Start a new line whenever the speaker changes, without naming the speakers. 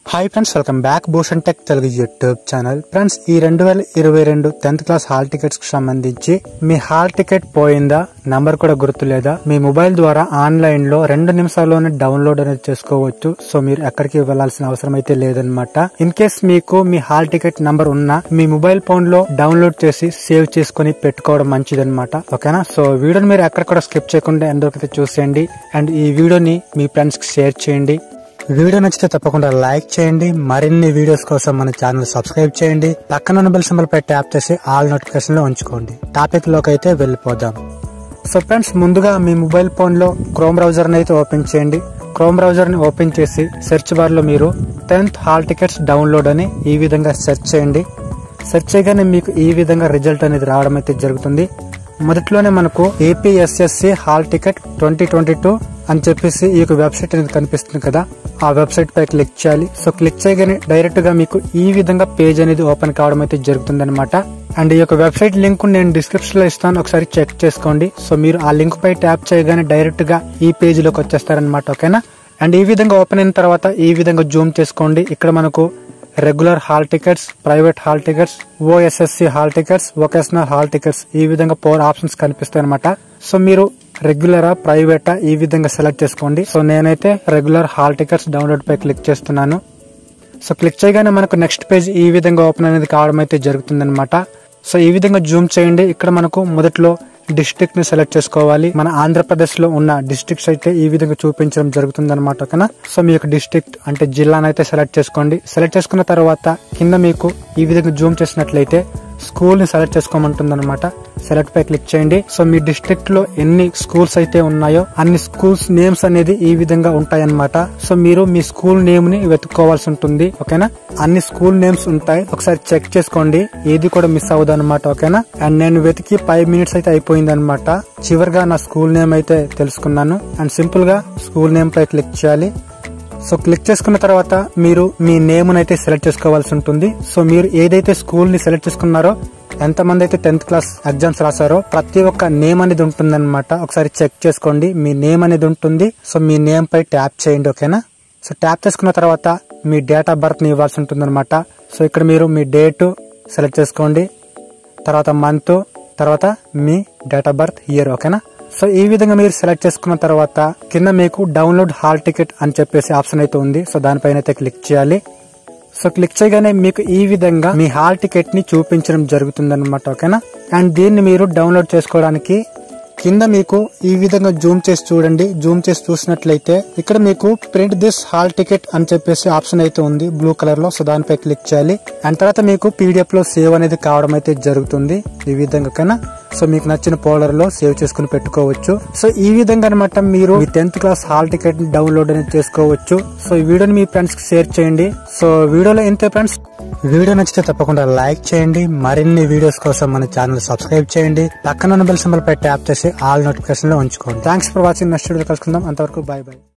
hi friends welcome back Bhushan tech Telugu YouTube channel friends ఈ రెండు వేల ఇరవై రెండు టెన్త్ క్లాస్ హాల్ టికెట్స్ కి సంబంధించి మీ హాల్ టికెట్ పోయిందా నంబర్ కూడా గుర్తులేదా మీ మొబైల్ ద్వారా ఆన్లైన్ లో రెండు నిమిషాల్లోనే డౌన్లోడ్ అనేది చేసుకోవచ్చు సో మీరు ఎక్కడికి వెళ్లాల్సిన అవసరం అయితే లేదనమాట ఇన్ కేస్ మీకు మీ హాల్ టికెట్ నంబర్ ఉన్నా మీ మొబైల్ ఫోన్ లో డౌన్లోడ్ చేసి సేవ్ చేసుకుని పెట్టుకోవడం మంచిదన్నమాట ఓకేనా సో వీడియోని మీరు ఎక్కడ కూడా స్కిప్ చేయకుండా ఎందరికైతే చూసేయండి అండ్ ఈ వీడియోని మీ ఫ్రెండ్స్ కి షేర్ చేయండి వీడియో నచ్చితే తప్పకుండా లైక్ చేయండి మరిన్ని వీడియోస్ కోసం మన ఛానల్ సబ్స్క్రైబ్ చేయండి పక్కన ఉన్న బెల్ సింబల్ పై ట్యాప్ చేసి ఆల్ నోటిఫికేషన్ లో ఉంచుకోండి టాపిక్ లోకి అయితే వెళ్ళిపోదాం సో ఫ్రెండ్స్ ముందుగా మీ మొబైల్ ఫోన్ లో క్రోమ్ బ్రౌజర్ అయితే ఓపెన్ చేయండి క్రోమ్ బ్రౌజర్ ని ఓపెన్ చేసి సెర్చ్ బార్ లో మీరు టెన్త్ హాల్ టికెట్స్ డౌన్లోడ్ అని ఈ విధంగా సెర్చ్ చేయండి సెర్చ్ చేయగానే మీకు ఈ విధంగా రిజల్ట్ అనేది రావడం అయితే జరుగుతుంది మొదట్లోనే మనకు APSSC hall ticket twenty twenty two అని చెప్పేసి ఈ యొక్క వెబ్సైట్ అనేది కనిపిస్తుంది కదా ఆ వెబ్సైట్ పై క్లిక్ చేయాలి సో క్లిక్ చేయగానే డైరెక్ట్ గా మీకు ఈ విధంగా పేజ్ అనేది ఓపెన్ కావడం అయితే జరుగుతుంది అనమాట అండ్ ఈ యొక్క వెబ్సైట్ లింక్ నేను డిస్క్రిప్షన్ లో ఇస్తాను ఒకసారి చెక్ చేసుకోండి సో మీరు ఆ లింక్ పై ట్యాప్ చేయగానే డైరెక్ట్ గా ఈ పేజ్ లోకి వచ్చేస్తారనమాట ఓకేనా అండ్ ఈ విధంగా ఓపెన్ అయిన తర్వాత ఈ విధంగా జూమ్ చేసుకోండి ఇక్కడ మనకు regular hall tickets private hall tickets OSSC hall tickets vocational hall tickets ఈ విధంగా ఫోర్ ఆప్షన్స్ కనిపిస్తాయి అనమాట సో మీరు రెగ్యులరా ప్రైవేటా ఈ విధంగా సెలెక్ట్ చేసుకోండి సో నేనైతే రెగ్యులర్ హాల్ టికెట్స్ డౌన్లోడ్ పై క్లిక్ చేస్తున్నాను సో క్లిక్ చేయగానే మనకు నెక్స్ట్ పేజ్ ఈ విధంగా ఓపెన్ అనేది కావడం అయితే జరుగుతుంది సో ఈ విధంగా జూమ్ చేయండి ఇక్కడ మనకు మొదట్లో డిస్ట్రిక్ట్ ని సెలెక్ట్ చేసుకోవాలి మన ఆంధ్రప్రదేశ్ లో ఉన్న డిస్ట్రిక్ట్స్ అయితే ఈ విధంగా చూపించడం జరుగుతుంది అనమాట ఓకేనా సో మీ యొక్క డిస్ట్రిక్ట్ అంటే జిల్లానైతే సెలెక్ట్ చేసుకోండి సెలెక్ట్ చేసుకున్న తర్వాత కింద మీకు ఈ విధంగా జూమ్ చేసినట్లయితే స్కూల్ ని సెలెక్ట్ చేసుకోమంటుంది అనమాట సెలెక్ట్ పై క్లిక్ చేయండి సో మీ డిస్ట్రిక్ట్ లో ఎన్ని స్కూల్స్ అయితే ఉన్నాయో అన్ని స్కూల్స్ నేమ్స్ అనేది ఈ విధంగా ఉంటాయన్నమాట సో మీరు మీ స్కూల్ నేమ్ ని వెతుక్కోవాల్సి ఉంటుంది ఓకేనా అన్ని స్కూల్ నేమ్స్ ఉంటాయి ఒకసారి చెక్ చేసుకోండి ఏది కూడా మిస్ అవ్వదు అనమాట ఓకేనా అండ్ నేను వెతికి ఫైవ్ మినిట్స్ అయితే అయిపోయింది అనమాట చివరిగా నా స్కూల్ నేమ్ అయితే తెలుసుకున్నాను అండ్ సింపుల్ గా స్కూల్ నేమ్ పై క్లిక్ చేయాలి సో క్లిక్ చేసుకున్న తర్వాత మీరు మీ నేమ్ అయితే సెలెక్ట్ చేసుకోవాల్సి ఉంటుంది సో మీరు ఏదైతే స్కూల్ ని సెలెక్ట్ చేసుకున్నారో ఎంతమంది అయితే టెన్త్ క్లాస్ ఎగ్జామ్స్ రాశారో ప్రతి ఒక్క నేమ్ అనేది ఉంటుందన్నమాట ఒకసారి చెక్ చేసుకోండి మీ నేమ్ అనేది ఉంటుంది సో మీ నేమ్ పై ట్యాప్ చేయండి ఓకేనా సో ట్యాప్ చేసుకున్న తర్వాత మీ డేట్ ఆఫ్ బర్త్ ని ఇవ్వాల్సి ఉంటుందన్నమాట సో ఇక్కడ మీరు మీ డేట్ సెలెక్ట్ చేసుకోండి తర్వాత మంత్ తర్వాత మీ డేట్ ఆఫ్ బర్త్ ఇయర్ ఓకేనా సో ఈ విధంగా మీరు సెలెక్ట్ చేసుకున్న తర్వాత కింద మీకు డౌన్లోడ్ హాల్ టికెట్ అని చెప్పేసి ఆప్షన్ అయితే ఉంది సో దానిపైన అయితే క్లిక్ చేయాలి సో క్లిక్ చేయగానే మీకు ఈ విధంగా మీ హాల్ టికెట్ ని చూపించడం జరుగుతుంది అనమాట ఓకేనా అండ్ దీన్ని మీరు డౌన్లోడ్ చేసుకోవడానికి కింద మీకు ఈ విధంగా జూమ్ చేసి చూడండి జూమ్ చేసి చూసినట్లయితే ఇక్కడ మీకు ప్రింట్ దిస్ హాల్ టికెట్ అని చెప్పేసి ఆప్షన్ అయితే ఉంది బ్లూ కలర్ లో సో దానిపై క్లిక్ చేయాలి అండ్ తర్వాత మీకు పీడిఎఫ్ లో సేవ్ అనేది కావడం అయితే జరుగుతుంది ఈ విధంగా కన్నా సో మీకు నచ్చిన ఫోల్డర్ లో సేవ్ చేసుకుని పెట్టుకోవచ్చు సో ఈ విధంగా అనమాట మీరు మీ టెన్త్ క్లాస్ హాల్ టికెట్ ని డౌన్లోడ్ అనేది చేసుకోవచ్చు సో ఈ వీడియోని మీ ఫ్రెండ్స్ కి షేర్ చేయండి సో వీడియోలో ఇంతే ఫ్రెండ్స్ వీడియో నచ్చితే తప్పకుండా లైక్ చేయండి మరిన్ని వీడియోస్ కోసం మన ఛానల్ సబ్స్క్రైబ్ చేయండి పక్కన ఉన్న బెల్ సింబల్ పై ట్యాప్ చేసి ఆల్ నోటిఫికేషన్ లో ఉంచుకోండి thanks for watching next video కలుసుకుందాం అంతవరకు బాయ్ బాయ్